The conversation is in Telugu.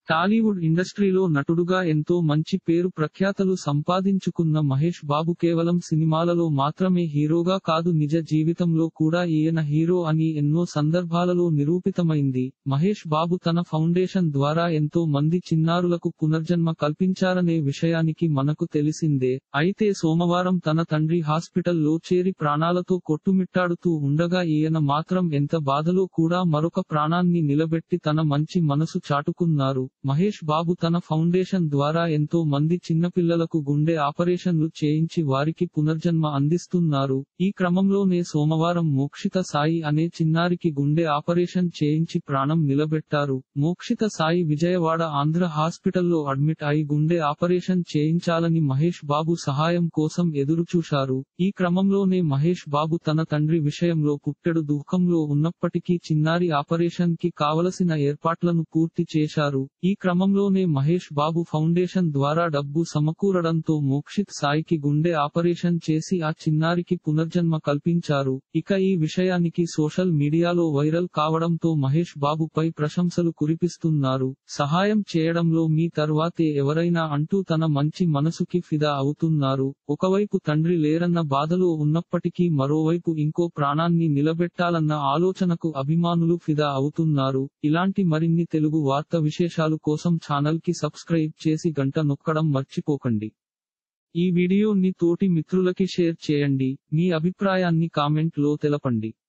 టాలీవుడ్ ఇండస్ట్రీలో నటుడుగా ఎంతో మంచి పేరు ప్రఖ్యాతలు సంపాదించుకున్న మహేష్ బాబు కేవలం సినిమాలలో మాత్రమే హీరోగా కాదు నిజ జీవితంలో కూడా ఈయన హీరో అని ఎన్నో సందర్భాలలో నిరూపితమైంది మహేష్ బాబు తన ఫౌండేషన్ ద్వారా ఎంతో మంది చిన్నారులకు పునర్జన్మ కల్పించారనే విషయానికి మనకు తెలిసిందే అయితే సోమవారం తన తండ్రి హాస్పిటల్లో చేరి ప్రాణాలతో కొట్టుమిట్టాడుతూ ఉండగా ఈయన మాత్రం ఎంత బాధలో కూడా మరొక ప్రాణాన్ని నిలబెట్టి తన మంచి మనసు చాటుకున్నారు మహేష్ బాబు తన ఫౌండేషన్ ద్వారా ఎంతో మంది చిన్నపిల్లలకు గుండె ఆపరేషన్లు చేయించి వారికి పునర్జన్మ అందిస్తున్నారు ఈ క్రమంలోనే సోమవారం మోక్షిత సాయి అనే చిన్నారికి గుండె ఆపరేషన్ చేయించి ప్రాణం నిలబెట్టారు మోక్షిత సాయి విజయవాడ ఆంధ్ర హాస్పిటల్లో అడ్మిట్ అయి గుండె ఆపరేషన్ చేయించాలని మహేష్ బాబు సహాయం కోసం ఎదురుచూశారు ఈ క్రమంలోనే మహేష్ బాబు తన తండ్రి విషయంలో పుట్టెడు దుఃఖంలో ఉన్నప్పటికీ చిన్నారి ఆపరేషన్ కి కావలసిన ఏర్పాట్లను పూర్తి చేశారు ఈ క్రమంలోనే మహేష్ బాబు ఫౌండేషన్ ద్వారా డబ్బు సమకూరడంతో మోక్షిత్ సాయికి గుండె ఆపరేషన్ చేసి ఆ చిన్నారికి పునర్జన్మ కల్పించారు ఇక ఈ విషయానికి సోషల్ మీడియాలో వైరల్ కావడంతో మహేష్ బాబుపై ప్రశంసలు కురిపిస్తున్నారు సహాయం చేయడంలో మీ తర్వాతే ఎవరైనా అంటూ తన మంచి మనసుకి ఫిదా అవుతున్నారు ఒకవైపు తండ్రి లేరన్న బాధలో ఉన్నప్పటికీ మరోవైపు ఇంకో ప్రాణాన్ని నిలబెట్టాలన్న ఆలోచనకు అభిమానులు ఫిదా అవుతున్నారు ఇలాంటి మరిన్ని తెలుగు వార్త విశేషాలు కోసం ఛానల్ కి సబ్స్క్రైబ్ చేసి గంట నొక్కడం మర్చిపోకండి ఈ వీడియోని తోటి మిత్రులకి షేర్ చేయండి మీ అభిప్రాయాన్ని కామెంట్ లో తెలపండి